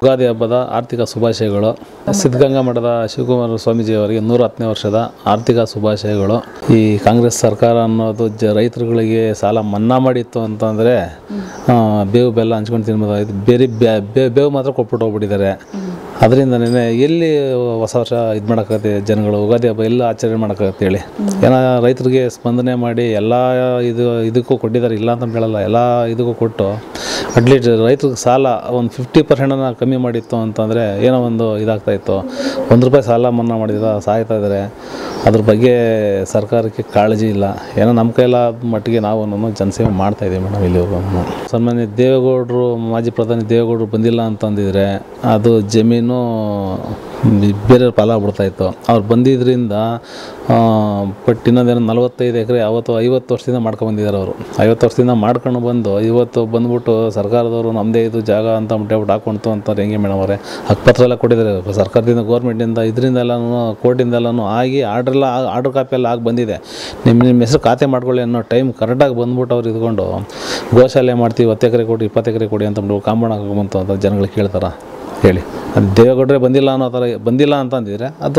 ಯುಗಾದಿ ಹಬ್ಬದ ಆರ್ಥಿಕ ಶುಭಾಶಯಗಳು ಸಿದ್ಧಗಂಗಾ ಮಠದ ಶಿವಕುಮಾರ ಸ್ವಾಮೀಜಿಯವರಿಗೆ ನೂರ ಹತ್ತನೇ ವರ್ಷದ ಆರ್ಥಿಕ ಶುಭಾಶಯಗಳು ಈ ಕಾಂಗ್ರೆಸ್ ಸರ್ಕಾರ ಅನ್ನೋದು ಜ ರೈತರುಗಳಿಗೆ ಸಾಲ ಮನ್ನಾ ಮಾಡಿತ್ತು ಅಂತಂದರೆ ಬೇವು ಬೆಲ್ಲ ಹಂಚ್ಕೊಂಡು ತಿನ್ಬೋದಾಗಿತ್ತು ಬೇರೆ ಬ್ಯಾ- ಬೇ- ಬೇವು ಮಾತ್ರ ಕೊಟ್ಬಿಟ್ಟು ಹೋಗ್ಬಿಟ್ಟಿದ್ದಾರೆ ಅದರಿಂದನೇ ಎಲ್ಲಿ ಹೊಸ ವರ್ಷ ಇದು ಮಾಡೋಕ್ಕಾಗತ್ತೆ ಜನಗಳು ಯುಗಾದಿ ಹಬ್ಬ ಎಲ್ಲ ಆಚರಣೆ ಮಾಡೋಕ್ಕಾಗತ್ತೆ ಹೇಳಿ ಏನೋ ರೈತರಿಗೆ ಸ್ಪಂದನೆ ಮಾಡಿ ಎಲ್ಲ ಇದು ಇದಕ್ಕೂ ಕೊಟ್ಟಿದ್ದಾರೆ ಇಲ್ಲ ಅಂತ ಹೇಳಲ್ಲ ಎಲ್ಲ ಇದಕ್ಕೂ ಕೊಟ್ಟು ಅಟ್ಲೀಸ್ಟ್ ರೈತರಿಗೆ ಸಾಲ ಒಂದು ಫಿಫ್ಟಿ ಪರ್ಸೆಂಟನ್ನು ಕಮ್ಮಿ ಮಾಡಿತ್ತು ಅಂತಂದರೆ ಏನೋ ಒಂದು ಇದಾಗ್ತಾ ಇತ್ತು ಒಂದು ರೂಪಾಯಿ ಸಾಲ ಮನ್ನಾ ಮಾಡಿದ ಸಾಯ್ತಾ ಇದ್ದಾರೆ ಅದ್ರ ಬಗ್ಗೆ ಸರ್ಕಾರಕ್ಕೆ ಕಾಳಜಿ ಇಲ್ಲ ಏನೋ ನಮ್ಮ ಕೈಲಾದ ಮಟ್ಟಿಗೆ ನಾವು ನಮ್ಮ ಜನಸೇವೆ ಮಾಡ್ತಾ ಇದ್ದೀವಿ ಮೇಡಮ್ ಇಲ್ಲಿವರೆಗೂ ಸನ್ಮಾನ್ಯ ದೇವೇಗೌಡರು ಮಾಜಿ ಪ್ರಧಾನಿ ದೇವೇಗೌಡರು ಬಂದಿಲ್ಲ ಅಂತಂದಿದ್ರೆ ಅದು ಜಮೀನು ಬೇರೆಯವ್ರ ಪಾಲಾಗ್ಬಿಡ್ತಾ ಇತ್ತು ಅವ್ರು ಬಂದಿದ್ದರಿಂದ ಬಟ್ ಇನ್ನೊಂದೇನು ನಲವತ್ತೈದು ಎಕರೆ ಅವತ್ತು ಐವತ್ತು ವರ್ಷದಿಂದ ಮಾಡ್ಕೊಂಡು ಬಂದಿದ್ದಾರೆ ಅವರು ಐವತ್ತು ವರ್ಷದಿಂದ ಮಾಡ್ಕೊಂಡು ಬಂದು ಇವತ್ತು ಬಂದ್ಬಿಟ್ಟು ಸರ್ಕಾರದವರು ನಮ್ಮದೇ ಇದು ಜಾಗ ಅಂತ ಹೇಳ್ಬಿಟ್ಟು ಹಾಕೊಂತು ಅಂತಾರೆ ಹೆಂಗೆ ಮೇಡಮ್ ಅವರೇ ಹಕ್ಕುಪತ್ರ ಎಲ್ಲ ಕೊಟ್ಟಿದ್ದಾರೆ ಸರ್ಕಾರದಿಂದ ಗೌರ್ಮೆಂಟಿಂದ ಇದರಿಂದ ಎಲ್ಲನೂ ಕೋರ್ಟಿಂದೆಲ್ಲನೂ ಆಗಿ ಆರ್ಡ್ರೆಲ್ಲ ಆರ್ಡ್ರ್ ಕಾಪಿ ಎಲ್ಲ ಆಗಿ ಬಂದಿದೆ ನಿಮ್ಮ ನಿಮ್ಮ ಹೆಸರು ಖಾತೆ ಮಾಡ್ಕೊಳ್ಳಿ ಅನ್ನೋ ಟೈಮ್ ಕರೆಕ್ಟಾಗಿ ಬಂದ್ಬಿಟ್ಟು ಅವ್ರು ಇದ್ಕೊಂಡು ಗೋಶಾಲೆ ಮಾಡ್ತೀವಿ ಹತ್ತು ಎಕರೆ ಕೊಡಿ ಇಪ್ಪತ್ತು ಎಕರೆ ಕೊಡಿ ಅಂತ ಅಂದ್ಬಿಟ್ಟು ಕಾಂಪೌಂಡ್ ಹಾಕೊಂಬಂತು ಅಂತ ಜನಗಳು ಕೇಳ್ತಾರ ಹೇಳಿ ಅದು ದೇವೇಗೌಡರೇ ಬಂದಿಲ್ಲ ಅನ್ನೋ ಥರ ಬಂದಿಲ್ಲ ಅಂತಂದಿದ್ರೆ ಅದು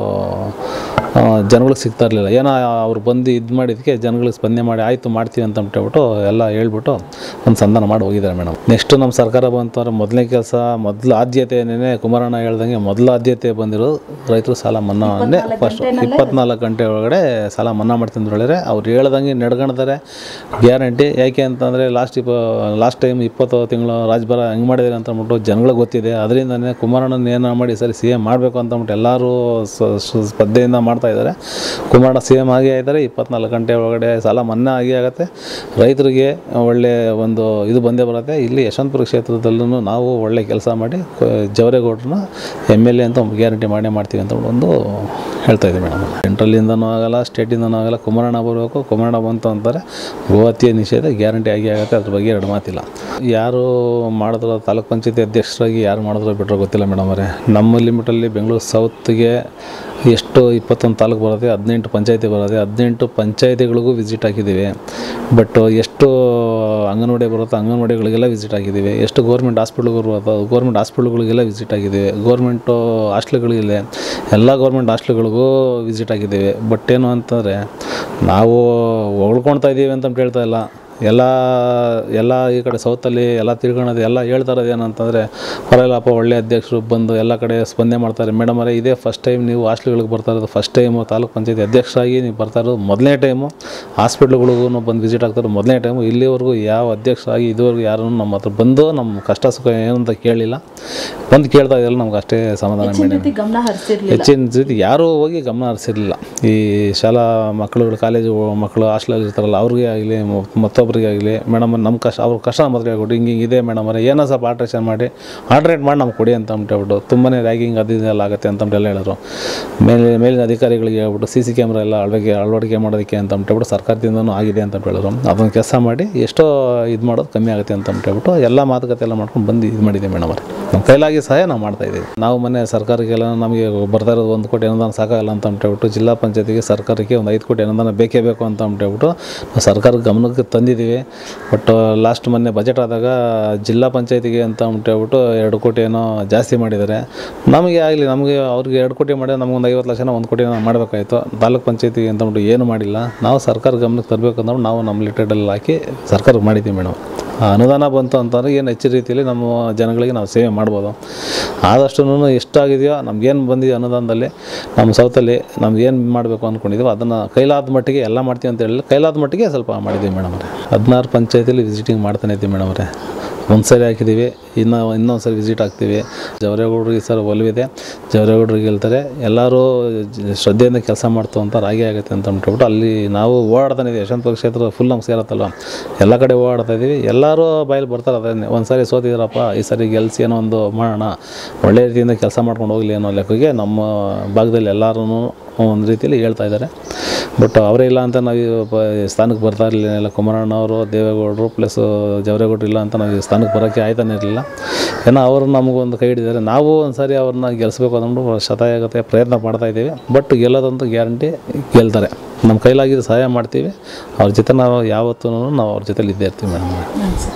ಆ, ಜನಗಳಿಗೆ ಸಿಗ್ತಾ ಇರಲಿಲ್ಲ ಏನೋ ಅವ್ರು ಬಂದು ಇದು ಮಾಡಿದ್ದಕ್ಕೆ ಜನಗಳಿಗೆ ಸ್ಪಂದನೆ ಮಾಡಿ ಆಯಿತು ಮಾಡ್ತೀವಿ ಅಂತ ಹೇಳ್ಬಿಟ್ಟು ಎಲ್ಲ ಹೇಳ್ಬಿಟ್ಟು ಒಂದು ಸಂಧಾನ ಮಾಡಿ ಹೋಗಿದ್ದಾರೆ ಮೇಡಮ್ ನೆಕ್ಸ್ಟ್ ನಮ್ಮ ಸರ್ಕಾರ ಬಂತಂದ್ರೆ ಮೊದಲನೇ ಕೆಲಸ ಮೊದಲು ಆದ್ಯತೆನೇ ಕುಮಾರಣ್ಣ ಹೇಳ್ದಂಗೆ ಮೊದಲ ಆದ್ಯತೆ ಬಂದಿರೋದು ರೈತರು ಸಾಲ ಮನ್ನಾನೇ ಫಸ್ಟ್ ಇಪ್ಪತ್ನಾಲ್ಕು ಗಂಟೆ ಒಳಗಡೆ ಸಾಲ ಮನ್ನಾ ಮಾಡ್ತೀನಿ ಅಂತ ಹೇಳಿದ್ರೆ ಅವ್ರು ಹೇಳ್ದಂಗೆ ನಡ್ಕೊಂಡಿದ್ದಾರೆ ಗ್ಯಾರಂಟಿ ಯಾಕೆ ಅಂತಂದರೆ ಲಾಸ್ಟ್ ಇಪ್ಪ ಲಾಸ್ಟ್ ಟೈಮ್ ಇಪ್ಪತ್ತು ತಿಂಗಳು ರಾಜ್ಭರ ಹೆಂಗೆ ಮಾಡಿದ್ದಾರೆ ಅಂತ ಅಂದ್ಬಿಟ್ಟು ಜನಗಳಿಗೆ ಗೊತ್ತಿದೆ ಅದರಿಂದನೇ ಕುಮಾರಣ್ಣನ ಏನ ಮಾಡಿ ಸರಿ ಸಿ ಎಮ್ ಮಾಡಬೇಕು ಅಂತ ಅಂದ್ಬಿಟ್ಟು ಎಲ್ಲರೂ ಸ- ಸ- ಸ್ಪರ್ಧೆಯಿಂದ ಮಾಡ್ತಾ ಇದ್ದಾರೆ ಕುಮಾರಣ್ಣ ಸಿ ಎಮ್ ಆಗೇ ಇದ್ದಾರೆ ಇಪ್ಪತ್ನಾಲ್ಕು ಗಂಟೆ ಒಳಗಡೆ ಸಾಲ ಮನ್ನಾ ಆಗೇ ಆಗುತ್ತೆ ರೈತರಿಗೆ ಒಳ್ಳೆ ಒಂದು ಇದು ಬಂದೇ ಬರುತ್ತೆ ಇಲ್ಲಿ ಯಶವಂತಪುರ ಕ್ಷೇತ್ರದಲ್ಲೂ ನಾವು ಒಳ್ಳೆ ಕೆಲಸ ಮಾಡಿ ಕ- ಜವರೇಗೌಡ್ರನ್ನ ಎಮ್ ಎಲ್ ಎ ಅಂತ ಗ್ಯಾರಂಟಿ ಮಾಡೇ ಮಾಡ್ತೀವಿ ಅಂತ ಒಂದು ಹೇಳ್ತಾ ಇದ್ದೀವಿ ಮೇಡಮ್ ಸೆಂಟ್ರಲಿಂದನೂ ಆಗಲ್ಲ ಸ್ಟೇಟಿಂದನೂ ಆಗಲ್ಲ ಕುಮಾರಣ್ಣ ಬರಬೇಕು ಕುಮಾರಣ್ಣ ಬಂತು ಅಂತಾರೆ ಗೋಹತ್ಯೆ ನಿಷೇಧ ಗ್ಯಾರಂಟಿ ಆಗಿ ಆಗುತ್ತೆ ಅದ್ರ ಬಗ್ಗೆ ಎರಡು ಮಾತಿಲ್ಲ ಯಾರು ಮಾಡಿದ್ರು ತಾಲೂಕ್ ಪಂಚಾಯತಿ ಅಧ್ಯಕ್ಷರಾಗಿ ಯಾರು ಮಾಡಿದ್ರು ಬಿಟ್ಟರೆ ಗೊತ್ತಿಲ್ಲ ಮೇಡಮ್ ಅವರೇ ನಮ್ಮ ಲಿಮಿಟಲ್ಲಿ ಬೆಂಗಳೂರು ಸೌತ್ಗೆ ಎಷ್ಟು ಇಪ್ಪತ್ತೊಂದು ತಾಲೂಕು ಬರುತ್ತೆ ಹದಿನೆಂಟು ಪಂಚಾಯತಿ ಬರುತ್ತೆ ಹದಿನೆಂಟು ಪಂಚಾಯತಿಗಳಿಗೂ ವಿಸಿಟ್ ಹಾಕಿದ್ದೀವಿ ಬಟ್ ಎಷ್ಟು ಅಂಗನವಾಡಿ ಬರುತ್ತೋ ಅಂಗನವಾಡಿಗಳಿಗೆಲ್ಲ ವಿಸಿಟ್ ಆಗಿದ್ದೀವಿ ಎಷ್ಟು ಗೌರ್ಮೆಂಟ್ ಹಾಸ್ಪಿಟ್ಲ್ಗಳು ಬರುತ್ತೋ ಗೌರ್ಮೆಂಟ್ ಹಾಸ್ಪಿಟ್ಲ್ಗಳಿಗೆಲ್ಲ ವಿಸಿಟ್ ಆಗಿದ್ದೀವಿ ಗೌರ್ಮೆಂಟು ಹಾಸ್ಟ್ಲ್ಗಳಿದೆ ಎಲ್ಲ ಗೌರ್ಮೆಂಟ್ ಹಾಸ್ಟ್ಲ್ಗಳಿಗೂ ವಿಸಿಟ್ ಆಗಿದ್ದೀವಿ ಬಟ್ ಏನು ಅಂತಂದರೆ ನಾವು ಹೊಗಳ್ಕೊಳ್ತಾ ಇದ್ದೀವಿ ಅಂತ ಹೇಳ್ತಾ ಇಲ್ಲ ಎಲ್ಲ ಎಲ್ಲ ಈ ಕಡೆ ಸೌತಲ್ಲಿ ಎಲ್ಲ ತಿಳ್ಕೊಳೋದು ಎಲ್ಲ ಹೇಳ್ತಾ ಇರೋದು ಏನಂತಂದರೆ ಪರವಾಗಿಲ್ಲಪ್ಪ ಒಳ್ಳೆ ಅಧ್ಯಕ್ಷರು ಬಂದು ಎಲ್ಲ ಕಡೆ ಸ್ಪಂದನೆ ಮಾಡ್ತಾರೆ ಮೇಡಮ್ ಅವರೇ ಇದೇ ಫಸ್ಟ್ ಟೈಮ್ ನೀವು ಹಾಸ್ಟ್ಲ್ಗಳಿಗೆ ಬರ್ತಾ ಇರೋದು ಫಸ್ಟ್ ಟೈಮು ತಾಲೂಕ್ ಪಂಚಾಯತಿ ಅಧ್ಯಕ್ಷರಾಗಿ ನೀವು ಬರ್ತಾ ಇರೋದು ಮೊದಲನೇ ಟೈಮು ಹಾಸ್ಪಿಟ್ಲ್ಗಳಿಗೂ ಬಂದು ವಿಸಿಟ್ ಆಗ್ತಾರೆ ಮೊದಲನೇ ಟೈಮು ಇಲ್ಲಿವರೆಗೂ ಯಾವ ಅಧ್ಯಕ್ಷರಾಗಿ ಇದುವರೆಗೂ ಯಾರೂ ನಮ್ಮ ಹತ್ರ ಬಂದು ನಮ್ಮ ಕಷ್ಟ ಸುಖ ಏನು ಅಂತ ಕೇಳಿಲ್ಲ ಬಂದು ಕೇಳ್ತಾ ಇದ್ದಿಲ್ಲ ನಮ್ಗೆ ಅಷ್ಟೇ ಸಮಾಧಾನ ಮೇಡಮ್ ರೀತಿ ಗಮನ ಹರಿಸಿರ್ಲಿಲ್ಲ ಹೆಚ್ಚಿನ ಜೊತೆ ಯಾರೂ ಹೋಗಿ ಗಮನ ಹರಿಸಿರಲಿಲ್ಲ ಈ ಶಾಲಾ ಮಕ್ಕಳುಗಳು ಕಾಲೇಜು ಮಕ್ಕಳು ಹಾಸ್ಟೆಲಲ್ಲಿ ಇರ್ತಾರಲ್ಲ ಅವ್ರಿಗೆ ಆಗಲಿ ಮತ್ತೊಬ್ಬರಿಗೆ ಆಗಲಿ ಮೇಡಮ್ ನಮ್ಮ ಕಷ್ಟ ಅವ್ರ ಕಷ್ಟ ಮೊದಲು ಹೇಳ್ಕೊಟ್ಟು ಹಿಂಗೆ ಹಿಂಗೆ ಇದೆ ಮೇಡಮ್ ಅವರೇ ಏನೋ ಸ್ವಲ್ಪ ಆಲ್ಟ್ರೇಷನ್ ಮಾಡಿ ಆಲ್ಟ್ರೇಟ್ ಮಾಡಿ ನಮ್ಗೆ ಕೊಡಿ ಅಂತ ಅಂದ್ಬಿಟ್ಟು ತುಂಬಾ ರ್ಯಾಗಿಂಗ್ ಅದು ಇದೆಲ್ಲ ಆಗುತ್ತೆ ಅಂತ ಅಂದ್ಬಿಟ್ಟು ಎಲ್ಲ ಹೇಳಿದ್ರು ಮೇಲೆ ಮೇಲಿನ ಅಧಿಕಾರಿಗಳಿಗೆ ಹೇಳ್ಬಿಟ್ಟು ಸಿ ಸಿ ಕ್ಯಾಮ್ರಾ ಎಲ್ಲ ಅಳವಡಿಕೆ ಅಳವಡಿಕೆ ಮಾಡೋದಕ್ಕೆ ಅಂತ ಅಂದ್ಬಿಟ್ಟು ಸರ್ಕಾರದಿಂದನೂ ಆಗಿದೆ ಅಂತ ಹೇಳಿದ್ರು ಅದೊಂದು ಕೆಲಸ ಮಾಡಿ ಎಷ್ಟೋ ಇದು ಮಾಡೋದು ಕಮ್ಮಿ ಆಗುತ್ತೆ ಅಂತ ಅಂದ್ಬಿಟ್ಟು ಎಲ್ಲ ಮಾತುಕತೆ ಎಲ್ಲ ಮಾಡ್ಕೊಂಡು ಬಂದು ಇದು ಮಾಡಿದ್ದೀವಿ ಮೇಡಮ್ ಅವರೇ ನಮ್ಮ ಕೈಲಾಗಿ ಸಹಾಯ ನಾವು ಮಾಡ್ತಾ ಇದ್ದೀವಿ ನಾವು ಮೊನ್ನೆ ಸರ್ಕಾರಕ್ಕೆಲ್ಲ ನಮಗೆ ಬರ್ತಾ ಇರೋದು ಒಂದು ಕೋಟಿ ಅನುದಾನ ಸಾಕಾಗಲ್ಲ ಅಂತ ಅಂದ್ಬಿಟ್ಟು ಜಿಲ್ಲಾ ಪಂಚಾಯತಿಗೆ ಸರ್ಕಾರಕ್ಕೆ ಒಂದು ಐದು ಕೋಟಿ ಅನುದಾನ ಬೇಕೇ ಬೇಕು ಅಂತ ಅಂದ್ಬಿಟ್ಟು ನಾವು ಸರ್ಕಾರದ ಗಮನಕ್ಕೆ ತಂದಿದ್ದೀವಿ ಬಟ್ ಲಾಸ್ಟ್ ಮೊನ್ನೆ ಬಜೆಟ್ ಆದಾಗ ಜಿಲ್ಲಾ ಪಂಚಾಯತಿಗೆ ಅಂತ ಅಂದ್ಬಿಟ್ಟು ಎರಡು ಕೋಟಿ ಏನೋ ಜಾಸ್ತಿ ಮಾಡಿದ್ದಾರೆ ನಮಗೆ ಆಗಲಿ ನಮಗೆ ಅವ್ರಿಗೆ ಎರಡು ಕೋಟಿ ಮಾಡಿದ್ರೆ ನಮ್ಗೆ ಒಂದು ಐವತ್ತು ಲಕ್ಷನ ಒಂದು ಕೋಟಿ ಮಾಡಬೇಕಾಯ್ತು ತಾಲೂಕ್ ಪಂಚಾಯತಿಗೆ ಅಂತ ಅಂದ್ಬಿಟ್ಟು ಏನು ಮಾಡಿಲ್ಲ ನಾವು ಸರ್ಕಾರ ಗಮನಕ್ಕೆ ತರಬೇಕು ಅಂದ್ಬಿಟ್ಟು ನಾವು ನಮ್ಮ ಲಿಟೆಡಲ್ಲಿ ಹಾಕಿ ಸರ್ಕಾರಕ್ಕೆ ಮಾಡಿದ್ದೀವಿ ಮೇಡಮ್ ಆ ಅನುದಾನ ಬಂತು ಅಂತಂದರೆ ಏನು ಹೆಚ್ಚು ರೀತಿಯಲ್ಲಿ ನಮ್ಮ ಜನಗಳಿಗೆ ನಾವು ಸೇವೆ ಮಾಡ್ಬೋದು ಆದಷ್ಟು ಎಷ್ಟಾಗಿದೆಯೋ ನಮ್ಗೇನು ಬಂದಿದೆ ಅನುದಾನದಲ್ಲಿ ನಮ್ಮ ಸೌತಲ್ಲಿ ನಮ್ಗೆ ಏನು ಮಾಡಬೇಕು ಅಂದ್ಕೊಂಡಿದ್ದೀವೋ ಅದನ್ನು ಕೈಲಾದ ಮಟ್ಟಿಗೆ ಎಲ್ಲ ಮಾಡ್ತೀವಿ ಅಂತ ಹೇಳಿಲ್ಲ ಕೈಲಾದ ಮಟ್ಟಿಗೆ ಸ್ವಲ್ಪ ಮಾಡಿದ್ದೀವಿ ಮೇಡಮ್ ಅವರೇ ಹದಿನಾರು ಪಂಚಾಯತಿಲಿ ವಿಸಿಟಿಂಗ್ ಮಾಡ್ತಾನೆ ಇದ್ದೀವಿ ಮೇಡಮ್ ಅವರೇ ಒಂದು ಸರಿ ಹಾಕಿದ್ದೀವಿ ಇನ್ನು ಇನ್ನೊಂದು ಸರಿ ವಿಸಿಟ್ ಆಗ್ತೀವಿ ಜವರೇಗೌಡರಿಗೆ ಈ ಸಲ ಒಲವಿದೆ ಜವರೇಗೌಡರಿಗೆ ಹೇಳ್ತಾರೆ ಎಲ್ಲರೂ ಜ- ಶ್ರದ್ಧೆಯಿಂದ ಕೆಲಸ ಮಾಡ್ತು ಅಂತ ರಾಗಿ ಆಗುತ್ತೆ ಅಂತ ಅಂದ್ಬಿಟ್ಟು ಅಲ್ಲಿ ನಾವು ಓಡಾಡ್ತಾನೆ ಇದ್ದೀವಿ ಯಶವಂತಪುರ ಕ್ಷೇತ್ರ ಫುಲ್ ನಮ್ಗೆ ಸೇರತ್ತಲ್ವ ಎಲ್ಲ ಕಡೆ ಓಡಾಡ್ತಾ ಇದ್ದೀವಿ ಎಲ್ಲರೂ ಬಾಯಲ್ಲಿ ಬರ್ತಾರೆ ಅದನ್ನೇ ಒಂದು ಸಾರಿ ಸೋತಿದ್ರಪ್ಪ ಈ ಸರಿ ಗೆಲ್ಸಿ ಏನೋ ಒಂದು ಮಾಡೋಣ ಒಳ್ಳೆ ರೀತಿಯಿಂದ ಕೆಲಸ ಮಾಡ್ಕೊಂಡು ಹೋಗಲಿ ಅನ್ನೋ ಲೆಕ್ಕಕ್ಕೆ ನಮ್ಮ ಭಾಗದಲ್ಲಿ ಎಲ್ಲರೂ ಒಂದು ರೀತಿಯಲ್ಲಿ ಹೇಳ್ತಾ ಇದ್ದಾರೆ ಬಟ್ ಅವರೇ ಇಲ್ಲ ಅಂತ ನಾವು ಈ ಪ- ಸ್ಥಾನಕ್ಕೆ ಬರ್ತಾ ಇರಲಿಲ್ಲ ಕುಮಾರಣ್ಣ ಅವರು ದೇವೇಗೌಡರು ಪ್ಲಸ್ ಜವರೇಗೌಡರು ಇಲ್ಲ ಅಂತ ನಾವು ಈ ಸ್ಥಾನಕ್ಕೆ ಬರೋಕ್ಕೆ ಆಯ್ತಾನೆ ಇರಲಿಲ್ಲ ಏನೋ ಅವರು ನಮಗೊಂದು ಕೈ ಹಿಡಿದ್ದಾರೆ ನಾವು ಒಂದು ಸಾರಿ ಅವ್ರನ್ನ ಗೆಲ್ಲಿಸ್ಬೇಕು ಅಂದ್ಬಿಟ್ಟು ಶತಾಯಗತೆ ಪ್ರಯತ್ನ ಮಾಡ್ತಾ ಇದ್ದೀವಿ ಬಟ್ ಗೆಲ್ಲೋದಂತೂ ಗ್ಯಾರಂಟಿ ಗೆಲ್ತಾರೆ ನಮ್ಮ ಕೈಲಾಗಿದ್ದು ಸಹಾಯ ಮಾಡ್ತೀವಿ ಅವ್ರ ಜೊತೆ ನಾವು ಯಾವತ್ತೂ ನಾವು ಅವ್ರ ಜೊತೆಲಿ ಇದ್ದೇ ಇರ್ತೀವಿ ಮೇಡಮ್